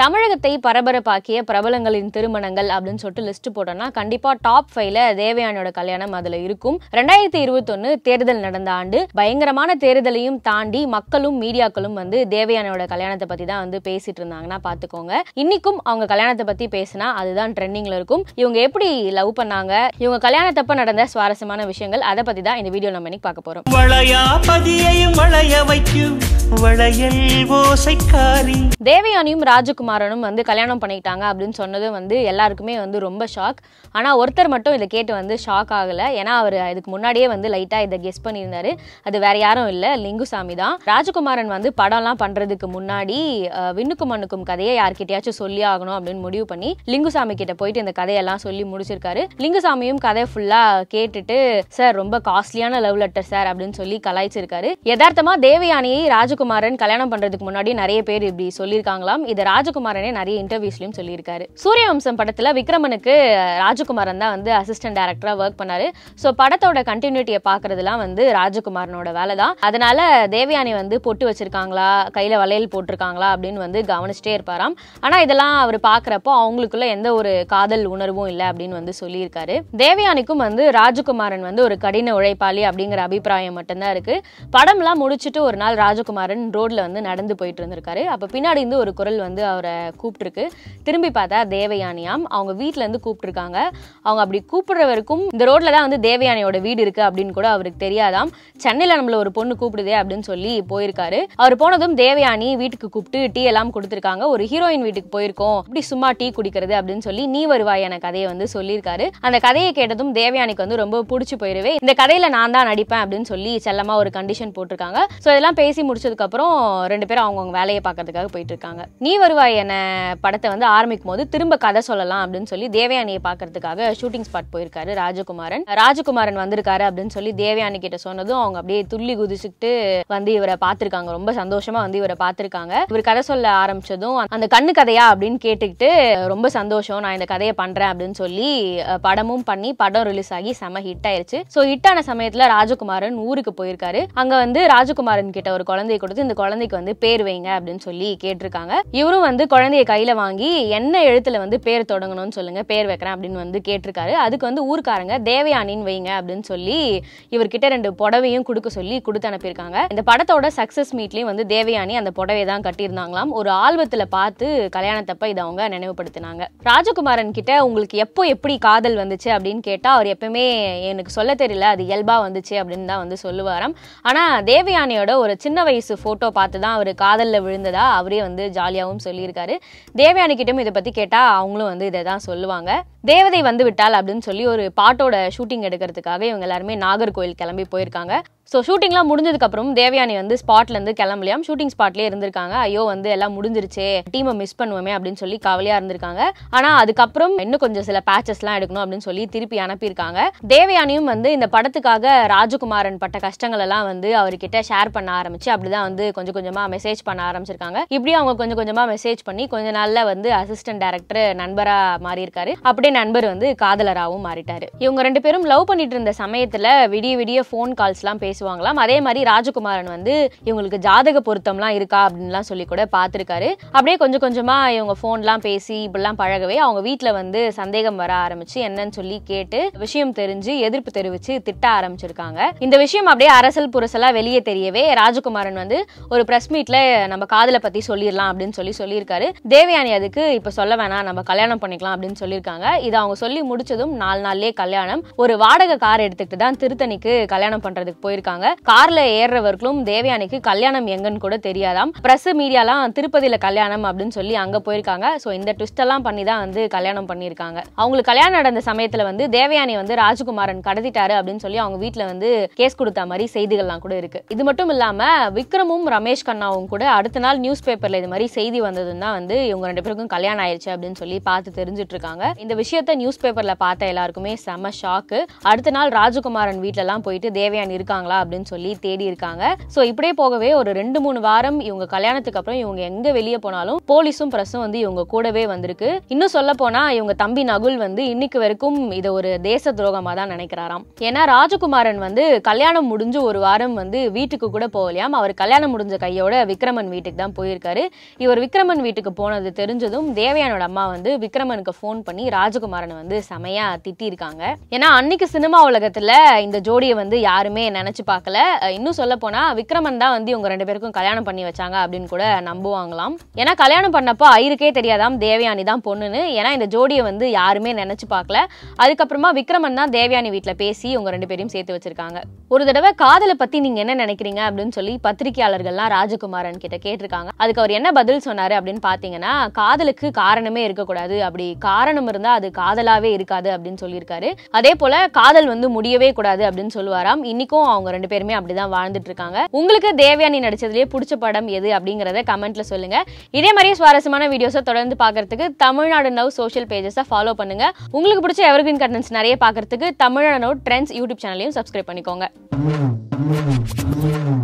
தமிழகத்தை பரபரப்பாக்கிய பிரபலங்களின் திருமணங்கள் அப்படின்னு சொல்லிட்டு லிஸ்ட் போட்டோம்னா கண்டிப்பா டாப் ஃபைவ்ல தேவயானியோட கல்யாணம் அதுல இருக்கும் ரெண்டாயிரத்தி இருபத்தொன்னு தேர்தல் நடந்த ஆண்டு பயங்கரமான தேர்தலையும் தாண்டி மக்களும் மீடியாக்களும் வந்து தேவயானியோட கல்யாணத்தை பத்தி தான் வந்து பேசிட்டு இருந்தாங்கன்னா பாத்துக்கோங்க இன்னைக்கும் அவங்க கல்யாணத்தை பத்தி பேசினா அதுதான் ட்ரெண்டிங்ல இருக்கும் இவங்க எப்படி லவ் பண்ணாங்க இவங்க கல்யாணத்தப்ப நடந்த சுவாரஸ்யமான விஷயங்கள் அதை பத்தி தான் இந்த வீடியோ நம்ம இன்னைக்கு பார்க்க போறோம் வளையா பதியையும் வளைய வைக்கும் வளையல் ஓசைக்காரி தேவயானியும் ராஜகுமாரனும் வந்து கல்யாணம் பண்ணிக்கிட்டாங்க அப்படின்னு சொன்னது வந்து எல்லாருக்குமே வந்து ரொம்ப ஷாக் ஆனால் ஒருத்தர் மட்டும் இதை கேட்டு வந்து ஷாக் ஆகலை ஏன்னா அவர் இதுக்கு முன்னாடியே வந்து லைட்டாக இதை கெஸ் பண்ணியிருந்தாரு அது வேற யாரும் இல்லை லிங்குசாமி தான் ராஜகுமாரன் வந்து படம்லாம் பண்ணுறதுக்கு முன்னாடி அஹ், விண்ணுக்கும் மண்ணுக்கும் கதையை யார்கிட்டயாச்சும் சொல்லி ஆகணும் அப்படின்னு முடிவு பண்ணி லிங்குசாமி கிட்ட போயிட்டு இந்த கதையெல்லாம் சொல்லி முடிச்சிருக்காரு லிங்குசாமியும் கதை ஃபுல்லாக கேட்டுட்டு சார் ரொம்ப காஸ்ட்லியான லவ் லெட்டர் சார் அப்படின்னு சொல்லி கலாய்ச்சிருக்காரு யதார்த்தமா தேவயானியை ராஜகுமாரன் கல்யாணம் பண்றதுக்கு முன்னாடி நிறைய பேர் இப்படி சொல்லியிருக்காங்களாம் இது ராஜகுமாரனே நிறைய இன்டர்வியூஸ்லயும் சொல்லியிருக்காரு சூரியவம்சம் படத்துல விக்ரமனுக்கு ராஜகுமாரன் தான் வந்து அசிஸ்டன்ட் டைரக்டரா ஒர்க் பண்ணாரு ஸோ படத்தோட கண்டினியூட்டியை பார்க்கறதுலாம் வந்து ராஜகுமாரனோட வேலை தான் அதனால தேவயானி வந்து பொட்டு வச்சிருக்காங்களா கையில வளையல் போட்டிருக்காங்களா அப்படின்னு வந்து கவனிச்சிட்டே இருப்பாராம் ஆனா இதெல்லாம் அவர் பார்க்கறப்போ அவங்களுக்குள்ள எந்த ஒரு காதல் உணர்வும் இல்லை அப்படின்னு வந்து சொல்லியிருக்காரு தேவயானிக்கும் வந்து ராஜகுமாரன் வந்து ஒரு கடின உழைப்பாளி அப்படிங்கிற அபிப்பிராயம் மட்டும்தான் இருக்கு படம்லாம் முடிச்சுட்டு ஒரு நாள் ராஜகுமாரன் ரோட்ல வந்து நடந்து போயிட்டு இருந்திருக்காரு அப்ப பின்னாடி இருந்து ஒரு குரல் வந்து அவரை கூப்பிட்டுருக்கு திரும்பி பார்த்தா தேவயானியாம் அவங்க வீட்ல இருந்து கூப்பிட்டுருக்காங்க அவங்க அப்படி கூப்பிடுறவருக்கும் இந்த ரோட்ல தான் வந்து தேவயானியோட வீடு இருக்கு அப்படின்னு கூட அவருக்கு தெரியாதாம் சென்னையில நம்மள ஒரு பொண்ணு கூப்பிடுதே அப்படின்னு சொல்லி போயிருக்காரு அவர் போனதும் தேவயானி வீட்டுக்கு கூப்பிட்டு டீ எல்லாம் கொடுத்துருக்காங்க ஒரு ஹீரோயின் வீட்டுக்கு போயிருக்கோம் இப்படி சும்மா டீ குடிக்கிறது அப்படின்னு சொல்லி நீ வருவாய் என கதையை வந்து சொல்லியிருக்காரு அந்த கதையை கேட்டதும் தேவயானிக்கு வந்து ரொம்ப பிடிச்சி போயிருவே இந்த கதையில நான் தான் நடிப்பேன் அப்படின்னு சொல்லி செல்லமா ஒரு கண்டிஷன் போட்டிருக்காங்க ஸோ இதெல்லாம் பேசி முடிச்சதுக்கு அப்புறம் ரெண்டு பேரும் அவங்கவுங்க வேலையை பார்க்கறதுக்காக போயிட்டு இருக்காங்க நீ வருவாய் என படத்தை வந்து ஆரம்பிக்கும் போது திரும்ப கதை சொல்லலாம் அப்படின்னு சொல்லி தேவயானியை பார்க்கறதுக்காக ஷூட்டிங் ஸ்பாட் போயிருக்காரு ராஜகுமாரன் ராஜகுமாரன் வந்திருக்காரு அப்படின்னு சொல்லி தேவயானி கிட்ட சொன்னதும் அவங்க அப்படியே துள்ளி குதிச்சுக்கிட்டு வந்து இவரை பார்த்திருக்காங்க ரொம்ப சந்தோஷமா வந்து இவரை பார்த்திருக்காங்க இவர் கதை சொல்ல ஆரம்பிச்சதும் அந்த கண்ணு கதையா அப்படின்னு கேட்டுக்கிட்டு ரொம்ப சந்தோஷம் நான் இந்த கதையை பண்றேன் அப்படின்னு சொல்லி அஹ், படமும் பண்ணி படம் ரிலீஸ் ஆகி செம ஹிட் ஆயிருச்சு ஸோ ஹிட் ஆன சமயத்துல ராஜகுமாரன் ஊருக்கு போயிருக்காரு அங்க வந்து ராஜகுமாரன் கிட்ட ஒரு குழந்தையை கொடுத்து இந்த குழந்தைக்கு வந்து பேர் வைங்க அப்படின்னு சொல்லி கேட்டிருக்காங்க இவரும் வந்து குழந்தைய கையில வாங்கி என்ன எழுத்துல வந்து பேர் தொடங்கணும்னு சொல்லுங்க பேர் வைக்கிறேன் அப்படின்னு வந்து கேட்டிருக்காரு அதுக்கு வந்து ஊர்க்காரங்க தேவயானின்னு வைங்க அப்படின்னு சொல்லி இவர்கிட்ட ரெண்டு புடவையும் கொடுக்க சொல்லி கொடுத்து அனுப்பியிருக்காங்க இந்த படத்தோட சக்சஸ் மீட்லயும் வந்து தேவயானி அந்த புடவை தான் கட்டியிருந்தாங்களாம் ஒரு ஆல்பத்துல பார்த்து கல்யாணத்தப்ப இதை அவங்க நினைவுபடுத்தினாங்க ராஜகுமாரன் கிட்ட உங்களுக்கு எப்போ எப்படி காதல் வந்துச்சு அப்படின்னு கேட்டா அவர் எப்பவுமே எனக்கு சொல்ல தெரியல அது இயல்பா வந்துச்சு அப்படின்னு தான் வந்து சொல்லுவாராம் ஆனா தேவயானியோட ஒரு சின்ன வயசு போட்டோ பார்த்து தான் அவர் காதல்ல விழுந்ததா அவரே வந்து ஜாலியாகவும் சொல்லியிருக்காரு தேவயானி கிட்டயும் இதை பத்தி கேட்டா அவங்களும் வந்து இதை தான் சொல்லுவாங்க தேவதை வந்து விட்டால் அப்படின்னு சொல்லி ஒரு பாட்டோட ஷூட்டிங் எடுக்கிறதுக்காக இவங்க எல்லாருமே நாகர்கோயில் கிளம்பி போயிருக்காங்க ஸோ ஷூட்டிங்லாம் முடிஞ்சதுக்கு அப்புறம் தேவயானி வந்து ஸ்பாட்ல இருந்து கிளம்பலையாம் ஷூட்டிங் ஸ்பாட்லயே இருந்திருக்காங்க ஐயோ வந்து எல்லாம் முடிஞ்சிருச்சே டீமை மிஸ் பண்ணுவோமே அப்படின்னு சொல்லி கவலையா இருந்திருக்காங்க ஆனா அதுக்கப்புறம் இன்னும் கொஞ்சம் சில பேச்சஸ்லாம் எடுக்கணும் அப்படின்னு சொல்லி திருப்பி அனுப்பியிருக்காங்க தேவயானியும் வந்து இந்த படத்துக்காக ராஜகுமாரன் பட்ட கஷ்டங்கள் எல்லாம் வந்து அவர்கிட்ட ஷேர் பண்ண ஆரம்பிச்சு அப்படிதான் வந்து கொஞ்சம் கொஞ்சமா மெசேஜ் பண்ண ஆரம்பிச்சிருக்காங்க இப்படி அவங்க கொஞ்சம் கொஞ்சமா மெசேஜ் பண்ணி கொஞ்ச நாள்ல வந்து அசிஸ்டன்ட் டைரக்டர் நண்பரா மாறி இருக்காரு அப்படியே நண்பர் வந்து காதலராகவும் மாறிட்டாரு இவங்க ரெண்டு பேரும் லவ் பண்ணிட்டு இருந்த சமயத்துல விடிய விடிய ஃபோன் கால்ஸ்லாம் பேசுவாங்களாம் அதே மாதிரி ராஜகுமாரன் வந்து இவங்களுக்கு ஜாதக பொருத்தம்லாம் இருக்கா அப்படின்லாம் சொல்லி கூட பார்த்துருக்காரு அப்படியே கொஞ்சம் கொஞ்சமா இவங்க ஃபோன்லாம் பேசி இப்படிலாம் பழகவே அவங்க வீட்ல வந்து சந்தேகம் வர ஆரம்பிச்சு என்னன்னு சொல்லி கேட்டு விஷயம் தெரிஞ்சு எதிர்ப்பு தெரிவிச்சு திட்ட ஆரம்பிச்சிருக்காங்க இந்த விஷயம் அப்படியே அரசல் புரசலா வெளியே தெரியவே ராஜகுமாரன் வந்து ஒரு பிரஸ் மீட்ல நம்ம காதலை பத்தி சொல்லிடலாம் அப்படின்னு சொல்லி சொல்லியிருக்காரு தேவயானி அதுக்கு இப்ப சொல்ல வேணாம் நம்ம கல்யாணம் பண்ணிக்கலாம் அப்படின்னு சொல்லியிருக்காங்க இதை அவங்க சொல்லி முடிச்சதும் நாலு நாள்லயே கல்யாணம் ஒரு வாடகை கார் எடுத்துக்கிட்டு தான் திருத்தணிக்கு கல்யாணம் பண்றதுக்கு போயிருக்காங்க கார்ல ஏறுறவர்களும் தேவயானிக்கு கல்யாணம் எங்கன்னு கூட தெரியாதாம் பிரஸ் மீடியாலாம் திருப்பதியில கல்யாணம் அப்படின்னு சொல்லி அங்க போயிருக்காங்க சோ இந்த ட்விஸ்ட் எல்லாம் பண்ணி தான் வந்து கல்யாணம் பண்ணியிருக்காங்க அவங்களுக்கு கல்யாணம் நடந்த சமயத்துல வந்து தேவயானி வந்து ராஜகுமாரன் கடத்திட்டாரு அப்படின்னு சொல்லி அவங்க வீட்ல வந்து கேஸ் கொடுத்த மாதிரி செய்திகள்லாம் கூட இருக்கு இது மட்டும் இல்லாம விக்ரமும் ரமேஷ் கண்ணாவும் கூட அடுத்த நாள் நியூஸ் பேப்பர்ல இது மாதிரி செய்தி வந்ததும் தான் வந்து இவங்க ரெண்டு பேருக்கும் கல்யாணம் ஆயிருச்சு அப்படின்னு சொல்லி பார்த்து தெரிஞ்சுட்டு இருக்காங்க இந்த விஷயத்த நியூஸ் பேப்பர்ல பார்த்த எல்லாருக்குமே செம ஷாக்கு அடுத்த நாள் ராஜகுமாரன் வீட்ல எல்லாம் போயிட்டு தேவயானி இருக்காங்களா இருக்காங்களா அப்படின்னு சொல்லி தேடி இருக்காங்க ஸோ இப்படியே போகவே ஒரு ரெண்டு மூணு வாரம் இவங்க கல்யாணத்துக்கு அப்புறம் இவங்க எங்க வெளியே போனாலும் போலீஸும் பிரஸும் வந்து இவங்க கூடவே வந்திருக்கு இன்னும் சொல்ல போனா இவங்க தம்பி நகுல் வந்து இன்னைக்கு வரைக்கும் இதை ஒரு தேச துரோகமா தான் நினைக்கிறாராம் ஏன்னா ராஜகுமாரன் வந்து கல்யாணம் முடிஞ்சு ஒரு வாரம் வந்து வீட்டுக்கு கூட போகலையாம் அவர் கல்யாணம் முடிஞ்ச கையோட விக்ரமன் வீட்டுக்கு தான் போயிருக்காரு இவர் விக்ரமன் வீட்டுக்கு போனது தெரிஞ்சதும் தேவயானோட அம்மா வந்து விக்ரமனுக்கு ஃபோன் பண்ணி ராஜகுமாரனை வந்து செமையா திட்டியிருக்காங்க ஏன்னா அன்னைக்கு சினிமா உலகத்துல இந்த ஜோடியை வந்து யாருமே நினைச்சு பார்க்கல அஹ் இன்னும் சொல்ல போனா விக்ரமன் தான் வந்து இவங்க ரெண்டு பேருக்கும் கல்யாணம் பண்ணி வச்சாங்க அப்படின்னு கூட நம்புவாங்களாம் ஏன்னா கல்யாணம் பண்ணப்போ ஐருக்கே தெரியாதாம் தேவயானி தான் பொண்ணுன்னு ஏன்னா இந்த ஜோடியை வந்து யாருமே நினைச்சு பார்க்கல அதுக்கப்புறமா விக்ரமன் தான் தேவயானி வீட்டில் பேசி இவங்க ரெண்டு பேரையும் சேர்த்து வச்சிருக்காங்க ஒரு தடவை காதலை பத்தி நீங்க என்ன நினைக்கிறீங்க அப்படின்னு சொல்லி பத்திரிகையாளர்கள்லாம் ராஜகுமாரன் கிட்ட கேட்டிருக்காங்க அதுக்கு அவர் என்ன பதில் சொன்னாரு அப்படின்னு பாத்தீங்கன்னா காதலுக்கு காரணமே இருக்கக்கூடாது அப்படி காரணம் இருந்தா அது காதலாவே இருக்காது அப்படின்னு சொல்லியிருக்காரு அதே போல காதல் வந்து முடியவே கூடாது அப்படின்னு சொல்லுவாராம் இன்னைக்கும் அவங்க ரெண்டு பேருமே அப்படிதான் வாழ்ந்துட்டு இருக்காங்க உங்களுக்கு தேவயானி நடிச்சதுலயே பிடிச்ச படம் எது அப்படிங்கறத கமெண்ட்ல சொல்லுங்க இதே மாதிரி சுவாரஸ்யமான வீடியோஸை தொடர்ந்து பார்க்கறதுக்கு தமிழ்நாடு நவ் சோஷியல் பேஜஸை ஃபாலோ பண்ணுங்க உங்களுக்கு பிடிச்ச எவர்கிரீன் கண்டென்ட்ஸ் நிறைய பார்க்கறதுக்கு தமிழ்நாடு நவ் ட்ரெண்ட்ஸ் யூடியூப் சேனலையும் சப்ஸ்கிரைப் பண்ணிக்கோங்க